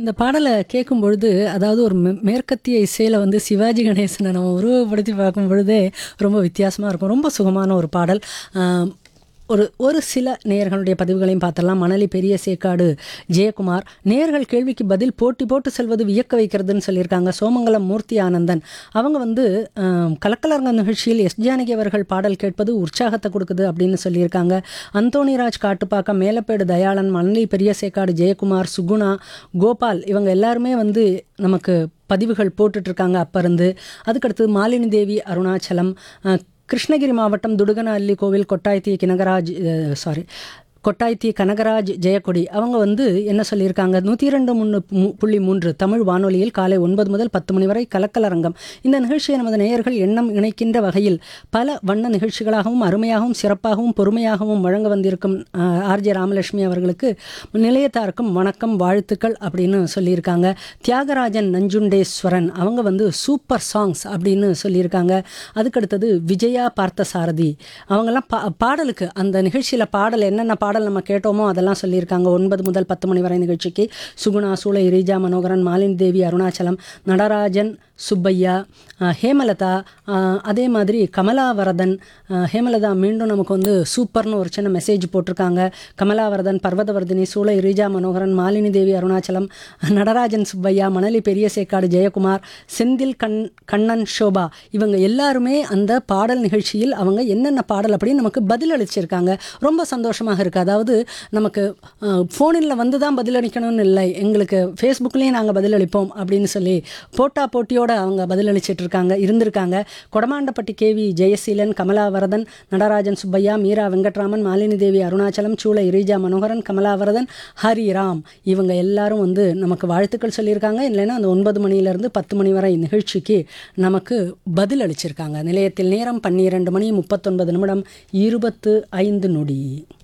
இந்த பாடலை கேட்கும் பொழுது அதாவது ஒரு மே மேற்கத்திய இசையில் வந்து சிவாஜி கணேசனை நம்ம உருவப்படுத்தி பார்க்கும் பொழுதே ரொம்ப வித்தியாசமாக இருக்கும் ரொம்ப சுகமான ஒரு பாடல் ஆம், ஒரு ஒரு சில நேயர்களுடைய பதிவுகளையும் பார்த்தரலாம் மணலி பெரிய சேக்காடு ஜெயக்குமார் நேயர்கள் கேள்விக்கு பதில் போட்டி போட்டு செல்வது வியக்க வைக்கிறதுன்னு சொல்லியிருக்காங்க சோமங்கலம் மூர்த்தி ஆனந்தன் அவங்க வந்து ஆம், கலக்கலரங்க நிகழ்ச்சியில் எஸ் ஜானகி அவர்கள் பாடல் கேட்பது உற்சாகத்தை கொடுக்குது அப்படின்னு சொல்லியிருக்காங்க அந்தோணிராஜ் காட்டுப்பாக்கம் மேலப்பேடு தயாளன் மணலி பெரிய சேக்காடு ஜெயக்குமார் சுகுணா கோபால் இவங்க எல்லாருமே வந்து நமக்கு பதிவுகள் போட்டுட்ருக்காங்க அப்போ இருந்து அதுக்கடுத்து மாலினி தேவி அருணாச்சலம் அஹ், கிருஷ்ணகிரி மாவட்டம் துடுகனஅள்ளி கோவில் கொட்டாயத்தி கினகராஜ் சாரி கொட்டாய்த்தி கனகராஜ் ஜெயக்கொடி அவங்க வந்து என்ன சொல்லியிருக்காங்க நூற்றி இரண்டு முன்னு மு- புள்ளி மூன்று தமிழ் வானொலியில் காலை ஒன்பது முதல் பத்து மணி வரை கலக்கலரங்கம் இந்த நிகழ்ச்சியை நமது நேயர்கள் எண்ணம் இணைக்கின்ற வகையில் பல வண்ண நிகழ்ச்சிகளாகவும் அருமையாகவும் சிறப்பாகவும் பொறுமையாகவும் வழங்க வந்திருக்கும் ஆர்ஜே ராமலட்சுமி அவர்களுக்கு நிலையத்தாருக்கும் வணக்கம் வாழ்த்துக்கள் அப்படின்னு சொல்லியிருக்காங்க தியாகராஜன் நஞ்சுண்டேஸ்வரன் அவங்க வந்து சூப்பர் சாங்ஸ் அப்படின்னு சொல்லியிருக்காங்க அதுக்கடுத்தது விஜயா பார்த்தசாரதி அவங்கெல்லாம் பா பாடலுக்கு அந்த நிகழ்ச்சியில் பாடல் என்னென்ன பாடல் நம்ம கேட்டோமோ அதெல்லாம் சொல்லியிருக்காங்க ஒன்பது முதல் பத்து மணி வரை நிகழ்ச்சிக்கு சுகுணா சூளை ரீஜா மனோகரன் மாலினி தேவி அருணாச்சலம் நடராஜன் சுப்பையா அஹ், ஹேமலதா அஹ், அதே மாதிரி கமலாவரதன் அஹ், ஹேமலதா மீண்டும் நமக்கு வந்து சூப்பர்னு ஒரு சின்ன மெசேஜ் போட்டிருக்காங்க கமலாவரதன் பர்வதவர்தினி சூளை ரீஜா மனோகரன் மாலினி தேவி அருணாச்சலம் நடராஜன் சுப்பையா மணலி பெரிய சேக்காடு ஜெயக்குமார் செந்தில் கண் கண்ணன் சோபா இவங்க எல்லாருமே அந்த பாடல் நிகழ்ச்சியில் அவங்க என்னென்ன பாடல் அப்படின்னு நமக்கு பதில் அளிச்சிருக்காங்க ரொம்ப சந்தோஷமாக இருக்குது அதாவது நமக்கு ஃபோனில் வந்து தான் பதிலளிக்கணும்னு இல்லை எங்களுக்கு ஃபேஸ்புக்லேயும் நாங்கள் பதிலளிப்போம் அப்படின்னு சொல்லி போட்டா போட்டியோட அவங்க பதிலளிச்சிட்டு இருக்காங்க இருந்திருக்காங்க கொடமாண்டப்பட்டி கேவி ஜெயசீலன் கமலாவரதன் நடராஜன் சுப்பையா மீரா வெங்கட்ராமன் மாலினி தேவி அருணாச்சலம் சூளை ரீஜா மனோகரன் கமலாவரதன் ஹரிராம் இவங்க எல்லாரும் வந்து நமக்கு வாழ்த்துக்கள் சொல்லியிருக்காங்க இல்லைன்னா அந்த ஒன்பது மணியிலிருந்து பத்து மணி வரை நிகழ்ச்சிக்கு நமக்கு பதில் அளிச்சிருக்காங்க நிலையத்தில் நேரம் பன்னிரண்டு மணி முப்பத்தொன்பது நிமிடம் இருபத்து ஐந்து நொடி